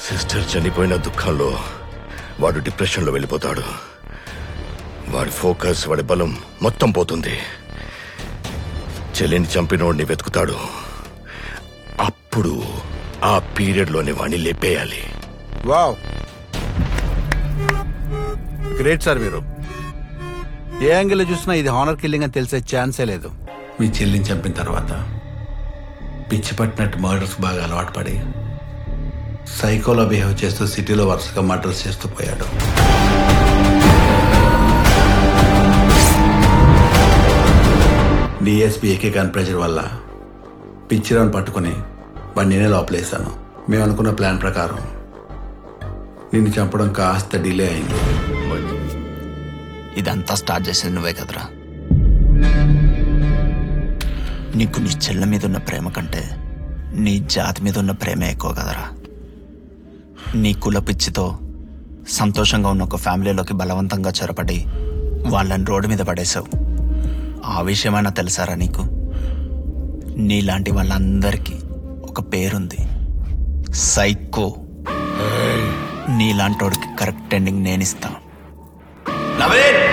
sister చనిపోయిన దుఃఖంలో వాడు డిప్రెషన్లో వెళ్ళిపోతాడు వాడి ఫోకస్ వాడి బలం మొత్తం పోతుంది చెల్లిని చంపినోడిని వెతుకుతాడు అప్పుడు ఆ పీరియడ్లోనే వాడిని లేపేయాలి వావ్ గ్రేట్ సార్ మీరు ఏ యాంగిల్ చూసినా ఇది హానర్ కిల్లింగ్ అని తెలిసే ఛాన్సే లేదు మీ చెల్లిని చంపిన తర్వాత పిచ్చి పట్టినట్టు మర్డర్స్ బాగా అలవాటు పడి సైకోలో బిహేవ్ చేస్తూ సిటీలో వరుసగా మర్డర్స్ చేస్తూ పోయాడు డిఎస్పీ ఏకే కాన్ ప్రెజర్ వల్ల పిచ్చిరాని పట్టుకుని వాడిని నేనే లోపలేశాను మేము అనుకున్న ప్లాన్ ప్రకారం నిన్ను చంపడం కాస్త డిలే అయింది ఇదంతా స్టార్ట్ చేసేది నువ్వే కదరా నీకు నీ చెల్ల మీద ఉన్న ప్రేమ కంటే నీ జాతి మీద ఉన్న ప్రేమే ఎక్కువ కదరా నీ కుల పిచ్చితో సంతోషంగా ఉన్న ఒక ఫ్యామిలీలోకి బలవంతంగా చొరపడి వాళ్ళని రోడ్డు మీద పడేశావు ఆ విషయమైనా తెలుసారా నీకు నీలాంటి వాళ్ళందరికీ ఒక పేరుంది సైకో నీలాంటోడికి కరెక్ట్ ఎండింగ్ నేనిస్తా నవీన్